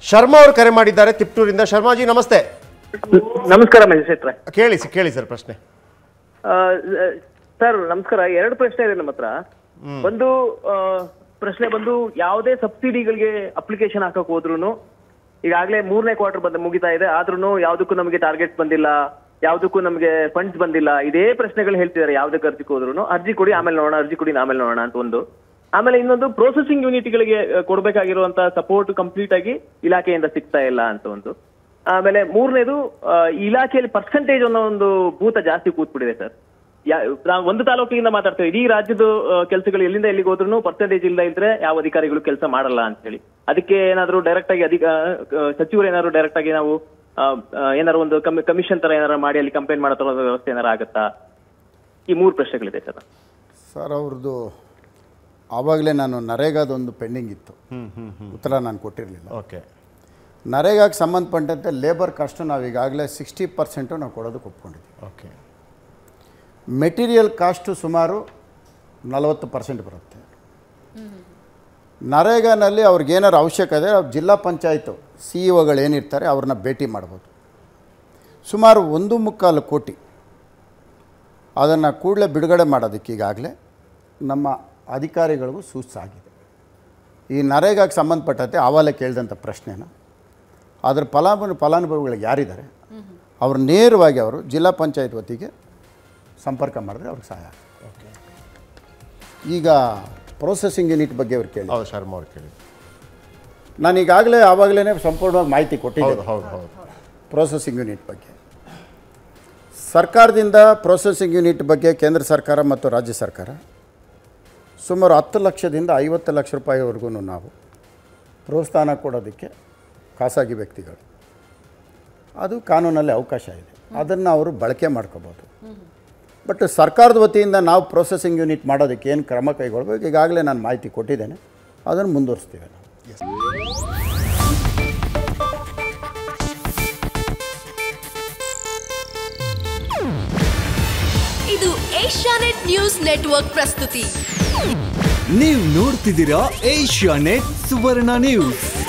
ಶರ್ಮಾ ಅವರು ಕರೆ ಮಾಡಿದ್ದಾರೆ ತಿಪ್ಟೂರಿಂದ ಶರ್ಮಾಜಿ ನಮಸ್ತೆ ನಮಸ್ಕಾರ ಮ್ಯಾಜಿಸ್ಟ್ರೇಟ್ರೆ ಕೇಳಿ ಸಿ- ಕೇಳಿ ಸರ್ ಪ್ರಶ್ನೆ ಸರ್ ನಮಸ್ಕಾರ ಎರಡು ಪ್ರಶ್ನೆ ಇದೆ ನಮ್ಮ ಹತ್ರ ಒಂದು ಆ, ಪ್ರಶ್ನೆ ಬಂದು ಯಾವುದೇ ಸಬ್ಸಿಡಿಗಳಿಗೆ ಅಪ್ಲಿಕೇಶನ್ ಹಾಕಕ್ ಹೋದ್ರು ಈಗಾಗಲೇ ಮೂರನೇ ಕ್ವಾರ್ಟರ್ ಬಂದ ಮುಗಿತಾ ಇದೆ ಆದ್ರೂ ಯಾವ್ದಕ್ಕೂ ನಮಗೆ ಟಾರ್ಗೆಟ್ ಬಂದಿಲ್ಲ ಯಾವ್ದಕ್ಕೂ ನಮಗೆ ಫಂಡ್ಸ್ ಬಂದಿಲ್ಲ ಇದೇ ಪ್ರಶ್ನೆಗಳು ಹೇಳ್ತಿದ್ದಾರೆ ಯಾವ್ದಕ್ಕೆ ಅರ್ಜಿ ಹೋದ್ರು ಅರ್ಜಿ ಕೊಡಿ ಆಮೇಲೆ ನೋಡೋಣ ಅರ್ಜಿ ಕೊಡಿ ಆಮೇಲೆ ನೋಡೋಣ ಅಂತ ಒಂದು ಆಮೇಲೆ ಇನ್ನೊಂದು ಪ್ರೊಸೆಸಿಂಗ್ ಯೂನಿಟ್ಗಳಿಗೆ ಕೊಡಬೇಕಾಗಿರುವಂತ ಸಪೋರ್ಟ್ ಕಂಪ್ಲೀಟ್ ಆಗಿ ಇಲಾಖೆಯಿಂದ ಸಿಗ್ತಾ ಇಲ್ಲ ಅಂತ ಒಂದು ಆಮೇಲೆ ಮೂರನೇದು ಇಲಾಖೆಯಲ್ಲಿ ಪರ್ಸೆಂಟೇಜ್ ಅನ್ನೋ ಒಂದು ಭೂತ ಜಾಸ್ತಿ ಕೂತ್ಬಿಟ್ಟಿದೆ ಸರ್ ನಾವು ಒಂದು ತಾಲೂಕಿನಿಂದ ಮಾತಾಡ್ತೇವೆ ಇಡೀ ರಾಜ್ಯದ ಕೆಲಸಗಳು ಎಲ್ಲಿಂದ ಎಲ್ಲಿಗೆ ಹೋದ್ರು ಪರ್ಸೆಂಟೇಜ್ ಇಲ್ಲ ಇದ್ರೆ ಯಾವ ಅಧಿಕಾರಿಗಳು ಕೆಲಸ ಮಾಡಲ್ಲ ಅಂತ ಹೇಳಿ ಅದಕ್ಕೆ ಏನಾದ್ರು ಡೈರೆಕ್ಟ್ ಆಗಿ ಅಧಿಕ ಆ, ಸಚಿವರು ಏನಾದ್ರು ಡೈರೆಕ್ಟ್ ಆಗಿ ನಾವು ಆ, ಆ, ಏನಾದ್ರು ಒಂದು ಕಮಿಷನ್ ತರ ಏನಾರು ಮಾಡಿ ಅಲ್ಲಿ ಕಂಪೇನ್ ಮಾಡೋ ತರ ವ್ಯವಸ್ಥೆ ಏನಾರು ಆಗುತ್ತಾ ಈ ಮೂರು ಪ್ರಶ್ನೆಗಳಿದೆ ಸರ್ ಸರ್ ಅವ್ರದ್ದು ಆವಾಗಲೇ ನಾನು ನರೇಗಾದೊಂದು ಪೆಂಡಿಂಗ್ ಇತ್ತು ಉತ್ತರ ನಾನು ಕೊಟ್ಟಿರಲಿಲ್ಲ ಓಕೆ ನರೇಗಾಗೆ ಸಂಬಂಧಪಟ್ಟಂತೆ ಲೇಬರ್ ಕಾಸ್ಟು ನಾವು ಈಗಾಗಲೇ ಸಿಕ್ಸ್ಟಿ ಪರ್ಸೆಂಟು ನಾವು ಕೊಡೋದಕ್ಕೆ ಒಪ್ಕೊಂಡಿದ್ದೀವಿ ಓಕೆ ಮೆಟೀರಿಯಲ್ ಕಾಸ್ಟು ಸುಮಾರು ನಲವತ್ತು ಪರ್ಸೆಂಟ್ ಬರುತ್ತೆ ನರೇಗಾನಲ್ಲಿ ಅವ್ರಿಗೇನಾರು ಅವಶ್ಯಕತೆ ಅವ್ರು ಜಿಲ್ಲಾ ಪಂಚಾಯತು ಸಿ ಇ ಒಗಳು ಏನಿರ್ತಾರೆ ಅವ್ರನ್ನ ಭೇಟಿ ಮಾಡ್ಬೋದು ಸುಮಾರು ಒಂದು ಮುಕ್ಕಾಲು ಕೋಟಿ ಅದನ್ನು ಕೂಡಲೇ ಬಿಡುಗಡೆ ಮಾಡೋದಕ್ಕೆ ಈಗಾಗಲೇ ನಮ್ಮ ಅಧಿಕಾರಿಗಳಿಗೂ ಸೂಚಿಸಾಗಿದೆ ಈ ನರೇಗಾಗೆ ಸಂಬಂಧಪಟ್ಟಂತೆ ಆವಾಲೆ ಕೇಳಿದಂಥ ಪ್ರಶ್ನೆನ ಅದರ ಫಲಾನು ಫಲಾನುಭವಿಗಳು ಯಾರಿದ್ದಾರೆ ಅವರು ನೇರವಾಗಿ ಅವರು ಜಿಲ್ಲಾ ಪಂಚಾಯತ್ ವತಿಗೆ ಸಂಪರ್ಕ ಮಾಡಿದ್ರೆ ಅವ್ರಿಗೆ ಸಹಾಯ ಆಗುತ್ತೆ ಈಗ ಪ್ರೊಸೆಸಿಂಗ್ ಯೂನಿಟ್ ಬಗ್ಗೆ ಅವ್ರು ಕೇಳಿ ಹೌದು ಶರ್ಮಾ ಅವ್ರು ಕೇಳಿ ನಾನು ಈಗಾಗಲೇ ಆವಾಗಲೇ ಸಂಪೂರ್ಣವಾಗಿ ಮಾಹಿತಿ ಹೌದು ಕೊಟ್ಟಿದ್ದೆ ಹೌದು ಹೌದು ಪ್ರೊಸೆಸಿಂಗ್ ಯೂನಿಟ್ ಬಗ್ಗೆ ಸರ್ಕಾರದಿಂದ ಪ್ರೊಸೆಸಿಂಗ್ ಯೂನಿಟ್ ಬಗ್ಗೆ ಕೇಂದ್ರ ಸರ್ಕಾರ ಮತ್ತು ರಾಜ್ಯ ಸರ್ಕಾರ ಸುಮಾರು ಹತ್ತು ಲಕ್ಷದಿಂದ ಐವತ್ತು ಲಕ್ಷ ರೂಪಾಯಿವರೆಗೂ ನಾವು ಪ್ರೋತ್ಸಾಹನ ಕೊಡೋದಕ್ಕೆ ಖಾಸಗಿ ವ್ಯಕ್ತಿಗಳು ಅದು ಕಾನೂನಲ್ಲಿ ಅವಕಾಶ ಇದೆ ಅದನ್ನು ಅವರು ಬಳಕೆ ಮಾಡ್ಕೋಬೋದು ಬಟ್ ಸರ್ಕಾರದ ವತಿಯಿಂದ ನಾವು ಪ್ರೊಸೆಸಿಂಗ್ ಯೂನಿಟ್ ಮಾಡೋದಕ್ಕೆ ಏನು ಕ್ರಮ ಕೈಗೊಳ್ಬೇಕು ಈಗಾಗಲೇ ನಾನು ಮಾಹಿತಿ ಕೊಟ್ಟಿದ್ದೇನೆ ಅದನ್ನು ಮುಂದುವರಿಸ್ತೀವಿ ನಾವು ಇದು ಏಷ್ಯಾನೆಟ್ ನ್ಯೂಸ್ ನೆಟ್ವರ್ಕ್ ಪ್ರಸ್ತುತಿ ನೀವು ನೋಡ್ತಿದ್ದೀರಾ ಏಷ್ಯಾ ನೆಟ್ ಸುವರ್ಣ ನ್ಯೂಸ್